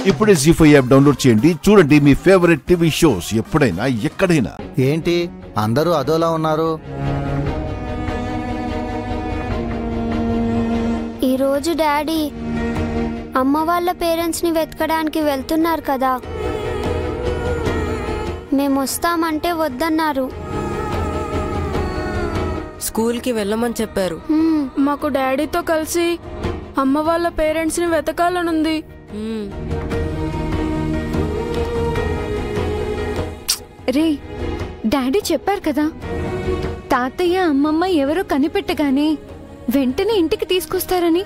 ఇప్పుడే G five app download చేయండి చూడండి మీ ఫేవరెట్ టీవీ షోస్ ఎప్పుడైనా ఎక్కడైనా ఏంటి అందరూ అదోలా ఉన్నారు ఈరోజు డాడీ అమ్మ వాళ్ళ పేరెంట్స్ని వెతకడానికి వెళ్తున్నారు కదా మేము వస్తామంటే వద్దన్నారు స్కూల్కి వెళ్ళమని చెప్పారు హ్మ్, మాకు డాడీతో కలిసి అమ్మ వాళ్ళ పేరెంట్స్ ని వెతకాలనుంది మ్మ్. రే డాడీ చెప్పారు కదా తాతయ్య అమ్మమ్మ ఎవరో కనిపెట్టగానే వెంటనే ఇంటికి తీసుకొస్తారని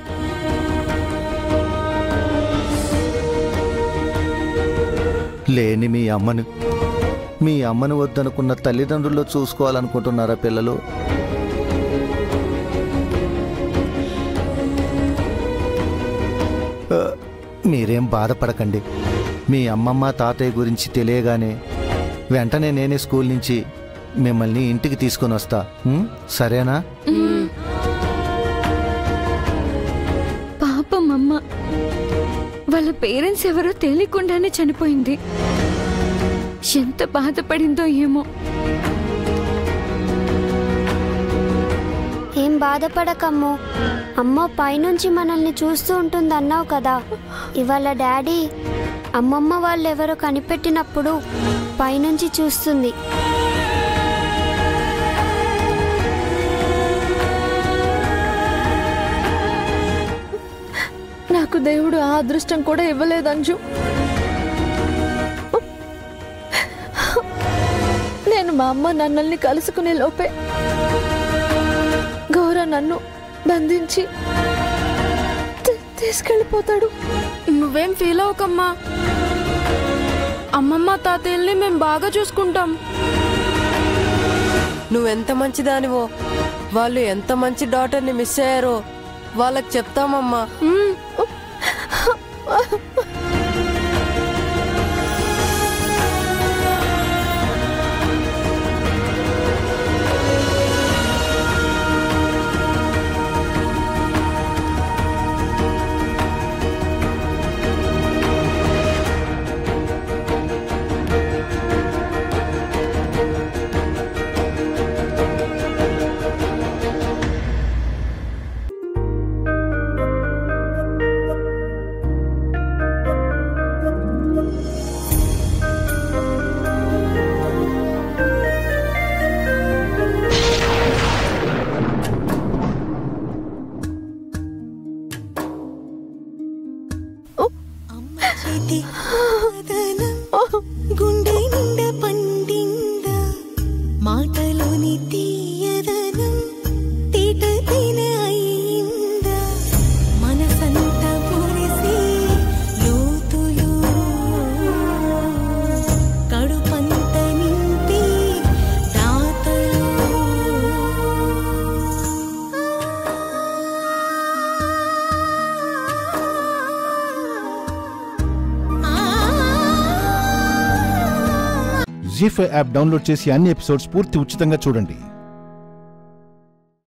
లేని మీ అమ్మను మీ అమ్మను వద్దనుకున్న తల్లిదండ్రుల్లో చూసుకోవాలనుకుంటున్నారా పిల్లలు ఆ, మీరేం బాధపడకండి మీ అమ్మమ్మ తాతయ్య గురించి తెలియగానే వెంటనే నేనే స్కూల్ నుంచి మిమ్మల్ని ఇంటికి తీసుకొని వస్తా ఉం? సరేనా పాపం అమ్మ వాళ్ళ పేరెంట్స్ ఎవరో తెలియకుండానే చనిపోయింది ఎంత బాధపడిందో ఏమో ఏం బాధపడకమ్మో అమ్మ పైనుంచి మనల్ని చూస్తూ ఉంటుంది అన్నావు కదా ఇవాళ డాడీ అమ్మమ్మ వాళ్ళు ఎవరో కనిపెట్టినప్పుడు పైనుంచి చూస్తుంది నాకు దేవుడు ఆ అదృష్టం కూడా ఇవ్వలేదు అంజు నేను మా అమ్మ నన్నల్ని కలుసుకునే లోపే గౌర నన్ను బంధించి తీ- తీసుకెళ్ళిపోతాడు నువ్వేం ఫీల్ అవ్వకమ్మా అమ్మమ్మ తాతయ్యల్ని మేము బాగా చూసుకుంటాం నువ్వెంత మంచిదానివో వాళ్ళు ఎంత మంచి డాటర్ని మిస్ అయ్యారో వాళ్ళకి చెప్తామమ్మా మ్మ్. చేతి ఆదనం గుండె నిండ పండింద మాటలోని తీయదనం తీట తిన అయింద మనసంత మురిసి లోతులు కడుపంత నింపి దాతలు జీ ఫైవ్ యాప్ డౌన్లోడ్ చేసి అన్ని ఎపిసోడ్స్ పూర్తి ఉచితంగా చూడండి